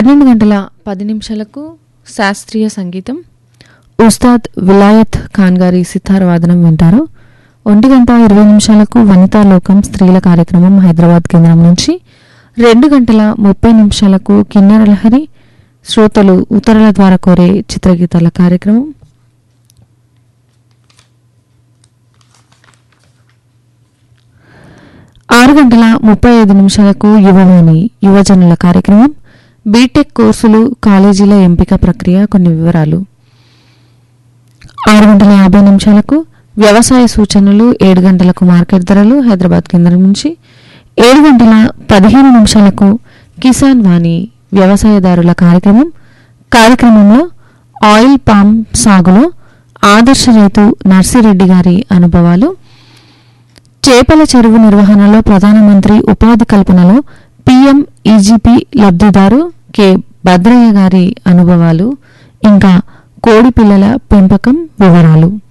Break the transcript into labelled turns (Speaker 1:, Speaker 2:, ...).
Speaker 1: పన్నెండు గంటల పది నిమిషాలకు శాస్త్రీయ సంగీతం ఉస్తాద్ విలాయత్ ఖాన్ గారి సితార్ వాదనం వింటారు ఒంటి గంట ఇరవై నిమిషాలకు వనితా లోకం స్త్రీల కార్యక్రమం హైదరాబాద్ కేంద్రం నుంచి రెండు గంటల ముప్పై నిమిషాలకు కిన్నెర లహరి శ్రోతలు ఉత్తరాల ద్వారా కోరే చిత్రగీతాల కార్యక్రమం ఆరు గంటల ముప్పై ఐదు నిమిషాలకు యువవాణి యువజనుల కార్యక్రమం బీటెక్ కోర్సులు కాలేజీల ఎంపిక ప్రక్రియ కొన్ని వివరాలు ఆరు గంటల యాభై నిమిషాలకు వ్యవసాయ సూచనలు ఏడు గంటలకు మార్కెట్ ధరలు హైదరాబాద్ కేంద్రం నుంచి ఏడు గంటల పదిహేను నిమిషాలకు కిసాన్ వాణి వ్యవసాయదారుల కార్యక్రమం కార్యక్రమంలో ఆయిల్ పామ్ సాగులో ఆదర్శ రైతు నర్సిరెడ్డి గారి అనుభవాలు చేపల చెరువు నిర్వహణలో ప్రధానమంత్రి ఉపాధి కల్పనలో పీఎం ఈజీపీ లబ్ధిదారు కె భద్రయ్య గారి అనుభవాలు ఇంకా కోడి పిల్లల పెంపకం వివరాలు